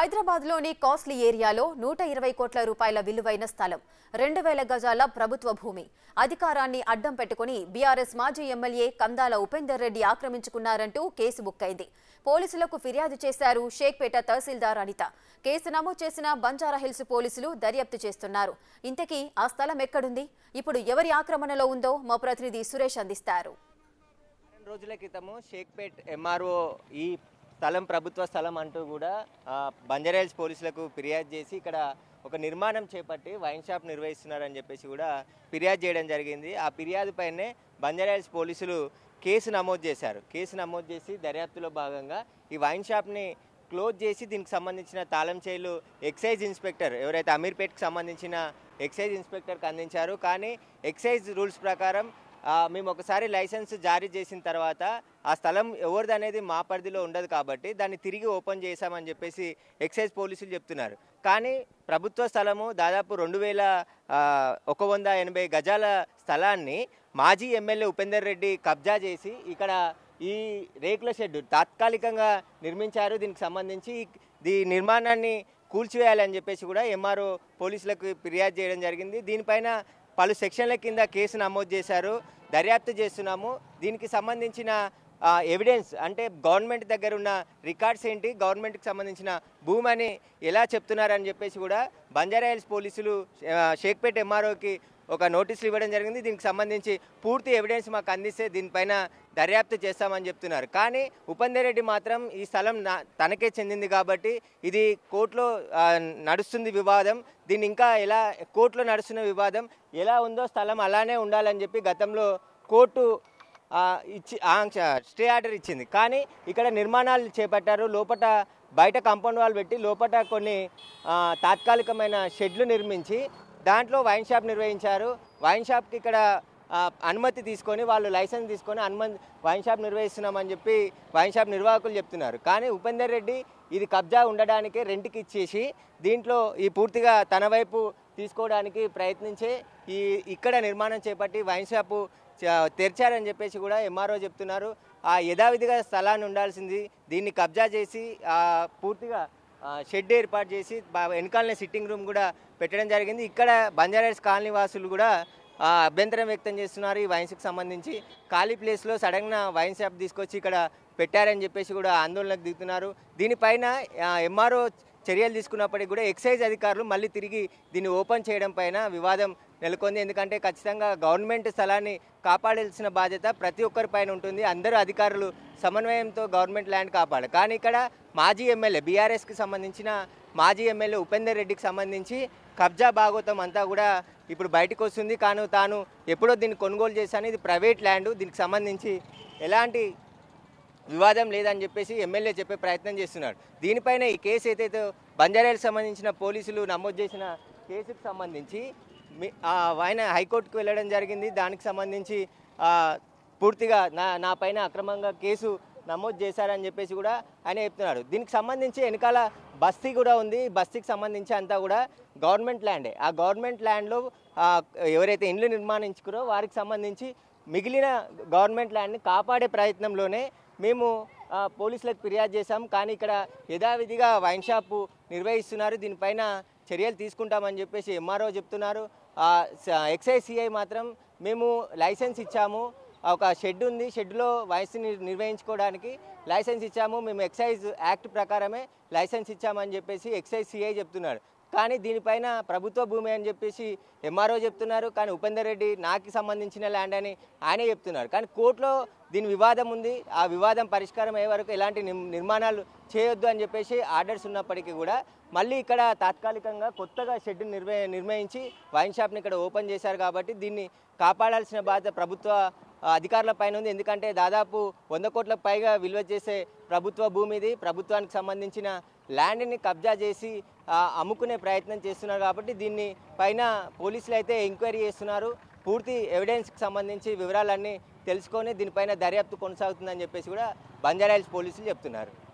హైదరాబాద్లోని కాస్ట్లీ ఏరియాలో నూట ఇరవై కోట్ల రూపాయల విలువైన స్థలం రెండు వేల గజాల ప్రభుత్వ భూమి అధికారాన్ని అడ్డం పెట్టుకుని బీఆర్ఎస్ మాజీ ఎమ్మెల్యే కందాల ఉపేందర్ రెడ్డి ఆక్రమించుకున్నారంటూ కేసు బుక్ అయింది పోలీసులకు ఫిర్యాదు చేశారు షేక్పేట తహసీల్దార్ అనిత కేసు నమోదు చేసిన బంజారాహిల్స్ పోలీసులు దర్యాప్తు చేస్తున్నారు ఇంతకీ ఆ స్థలం ఎక్కడుంది ఇప్పుడు ఎవరి ఆక్రమణలో ఉందో మా ప్రతినిధి సురేష్ అందిస్తారు వారం రోజుల క్రితము షేక్పేట్ ఎంఆర్ఓ ఈ స్థలం ప్రభుత్వ స్థలం అంటూ కూడా ఆ, బంజారాహిల్స్ పోలీసులకు ఫిర్యాదు చేసి ఇక్కడ ఒక నిర్మాణం చేపట్టి వైన్ షాప్ నిర్వహిస్తున్నారని చెప్పేసి కూడా ఫిర్యాదు చేయడం జరిగింది ఆ ఫిర్యాదు పైనే బంజారాహిల్స్ పోలీసులు కేసు నమోదు చేశారు కేసు నమోదు చేసి దర్యాప్తులో భాగంగా ఈ వైన్ షాప్ని క్లోజ్ చేసి దీనికి సంబంధించిన తాళం చేయిలు ఎక్సైజ్ ఇన్స్పెక్టర్ ఎవరైతే అమీర్పేట్కి సంబంధించిన ఎక్సైజ్ ఇన్స్పెక్టర్కి అందించారు కానీ ఎక్సైజ్ రూల్స్ ప్రకారం ఆ, మేము ఒకసారి లైసెన్స్ జారీ చేసిన తర్వాత ఆ స్థలం ఎవరిది అనేది మా పరిధిలో ఉండదు కాబట్టి దాన్ని తిరిగి ఓపెన్ చేశామని చెప్పేసి ఎక్సైజ్ పోలీసులు చెప్తున్నారు కానీ ప్రభుత్వ స్థలము దాదాపు రెండు వేల ఆ, ఒక వంద ఎనభై గజాల స్థలాన్ని మాజీ ఎమ్మెల్యే ఉపేందర్ రెడ్డి కబ్జా చేసి ఇక్కడ ఈ రేకుల షెడ్ తాత్కాలికంగా నిర్మించారు దీనికి సంబంధించి ఈ నిర్మాణాన్ని కూల్చివేయాలని చెప్పేసి కూడా ఎంఆర్ఓ పోలీసులకు ఫిర్యాదు చేయడం జరిగింది దీనిపైన పలు సెక్షన్ల కింద కేసు నమోదు చేశారు దర్యాప్తు చేస్తున్నాము దీనికి సంబంధించిన ఆ, ఎవిడెన్స్ అంటే గవర్నమెంట్ దగ్గర ఉన్న రికార్డ్స్ ఏంటి గవర్నమెంట్కి సంబంధించిన భూమి అని ఎలా చెప్తున్నారని చెప్పేసి కూడా బంజారాహిల్స్ పోలీసులు ఆ, షేక్పేట్ ఎంఆర్ఓకి ఒక నోటీసులు ఇవ్వడం జరిగింది దీనికి సంబంధించి పూర్తి ఎవిడెన్స్ మాకు అందిస్తే దీనిపైన దర్యాప్తు చేస్తామని చెప్తున్నారు కానీ ఉపేందర్ రెడ్డి మాత్రం ఈ స్థలం నా తనకే చెందింది కాబట్టి ఇది కోర్టులో ఆ, నడుస్తుంది వివాదం దీన్ని ఇంకా ఎలా కోర్టులో నడుస్తున్న వివాదం ఎలా ఉందో స్థలం అలానే ఉండాలని చెప్పి గతంలో కోర్టు ఆ, ఇచ్చి ఆంక్ష స్టే ఆర్డర్ ఇచ్చింది కానీ ఇక్కడ నిర్మాణాలు చేపట్టారు లోపట బయట కాంపౌండ్ వాల్ పెట్టి లోపట కొన్ని ఆ, తాత్కాలికమైన షెడ్లు నిర్మించి దాంట్లో వైన్ షాప్ నిర్వహించారు వైన్ షాప్కి ఇక్కడ ఆ, అనుమతి తీసుకొని వాళ్ళు లైసెన్స్ తీసుకొని అనుమతి వైన్ షాప్ నిర్వహిస్తున్నామని చెప్పి వైన్ షాప్ నిర్వాహకులు చెప్తున్నారు కానీ ఉపేందర్ రెడ్డి ఇది కబ్జా ఉండడానికే రెంట్కి ఇచ్చేసి దీంట్లో ఈ పూర్తిగా తన వైపు తీసుకోవడానికి ప్రయత్నించే ఈ ఇక్కడ నిర్మాణం చేపట్టి వైన్ షాపు చ- తెరిచారని చెప్పేసి కూడా ఎంఆర్ఓ చెప్తున్నారు ఆ యథావిధిగా స్థలాన్ని ఉండాల్సింది దీన్ని కబ్జా చేసి ఆ, పూర్తిగా ఆ, షెడ్ ఏర్పాటు చేసి బా- వెనకాలనే సిట్టింగ్ రూమ్ కూడా పెట్టడం జరిగింది ఇక్కడ బంజారాహిల్స్ కాలనీ వాసులు కూడా ఆ, అభ్యంతరం వ్యక్తం చేస్తున్నారు ఈ వైన్స్కి సంబంధించి ఖాళీ ప్లేస్లో సడన్గా వైన్ షాప్ తీసుకొచ్చి ఇక్కడ పెట్టారని చెప్పేసి కూడా ఆందోళనకు దిగుతున్నారు దీనిపైన ఎంఆర్ఓ చర్యలు తీసుకున్నప్పటికీ కూడా ఎక్సైజ్ అధికారులు మళ్ళీ తిరిగి దీన్ని ఓపెన్ చేయడం పైన వివాదం నెలకొంది ఎందుకంటే ఖచ్చితంగా గవర్నమెంట్ స్థలాన్ని కాపాడాల్సిన బాధ్యత ప్రతి ఒక్కరి పైన ఉంటుంది అందరూ అధికారులు సమన్వయంతో గవర్నమెంట్ ల్యాండ్ కాపాడాలి కానీ ఇక్కడ మాజీ ఎమ్మెల్యే బీఆర్ఎస్కి సంబంధించిన మాజీ ఎమ్మెల్యే ఉపేందర్ రెడ్డికి సంబంధించి కబ్జా భాగోతం అంతా కూడా ఇప్పుడు బయటకు వస్తుంది కానీ తాను ఎప్పుడో దీన్ని కొనుగోలు చేశాను ఇది ప్రైవేట్ ల్యాండ్ దీనికి సంబంధించి ఎలాంటి వివాదం లేదని చెప్పేసి ఎమ్మెల్యే చెప్పే ప్రయత్నం చేస్తున్నాడు దీనిపైన ఈ కేసు ఏదైతే బంజారాలకు సంబంధించిన పోలీసులు నమోదు చేసిన కేసుకు సంబంధించి మీ- ఆ, ఆయన హైకోర్టుకు వెళ్ళడం జరిగింది దానికి సంబంధించి ఆ, పూర్తిగా నా నా పైన అక్రమంగా కేసు నమోదు చేశారని చెప్పేసి కూడా ఆయన చెప్తున్నాడు దీనికి సంబంధించి వెనకాల బస్తీ కూడా ఉంది ఈ బస్తీకి సంబంధించి అంతా కూడా గవర్నమెంట్ ల్యాండే ఆ గవర్నమెంట్ ల్యాండ్లో ఆ, ఎవరైతే ఇండ్లు నిర్మాణించుకురో వారికి సంబంధించి మిగిలిన గవర్నమెంట్ ల్యాండ్ని కాపాడే ప్రయత్నంలోనే మేము ఆ, పోలీసులకు ఫిర్యాదు చేశాం కానీ ఇక్కడ యథావిధిగా వైన్ షాపు నిర్వహిస్తున్నారు దీనిపైన చర్యలు తీసుకుంటామని చెప్పేసి ఎంఆర్ఓ చెప్తున్నారు ఆ, స- ఎక్సైజ్ సిఐ మాత్రం మేము లైసెన్స్ ఇచ్చాము ఒక షెడ్ ఉంది షెడ్లో వయసుని నిర్వహించుకోవడానికి లైసెన్స్ ఇచ్చాము మేము ఎక్సైజ్ యాక్ట్ ప్రకారమే లైసెన్స్ ఇచ్చామని చెప్పేసి ఎక్సైజ్ సిఐ చెప్తున్నాడు కానీ దీనిపైన ప్రభుత్వ భూమి అని చెప్పేసి ఎంఆర్ఓ చెప్తున్నారు కానీ ఉపేందర్ రెడ్డి నాకు సంబంధించిన ల్యాండ్ అని ఆయనే చెప్తున్నారు కానీ కోర్టులో దీని వివాదం ఉంది ఆ వివాదం పరిష్కారం అయ్యే వరకు ఎలాంటి నిర్- నిర్మాణాలు చేయొద్దు అని చెప్పేసి ఆర్డర్స్ ఉన్నప్పటికీ కూడా మళ్ళీ ఇక్కడ తాత్కాలికంగా కొత్తగా షెడ్ నిర్వ నిర్వహించి వైన్ షాప్ని ఇక్కడ ఓపెన్ చేశారు కాబట్టి దీన్ని కాపాడాల్సిన బాధ్యత ప్రభుత్వ ఆ, అధికారుల పైన ఉంది ఎందుకంటే దాదాపు వంద కోట్లకు పైగా విలువ చేసే ప్రభుత్వ భూమి ఇది ప్రభుత్వానికి సంబంధించిన ల్యాండ్ని కబ్జా చేసి ఆ, అమ్ముకునే ప్రయత్నం చేస్తున్నారు కాబట్టి దీన్ని పైన పోలీసులు అయితే ఎంక్వైరీ చేస్తున్నారు పూర్తి ఎవిడెన్స్కి సంబంధించి వివరాలన్నీ తెలుసుకొని దీనిపైన దర్యాప్తు కొనసాగుతుందని చెప్పేసి కూడా బంజారాహిల్స్ పోలీసులు చెప్తున్నారు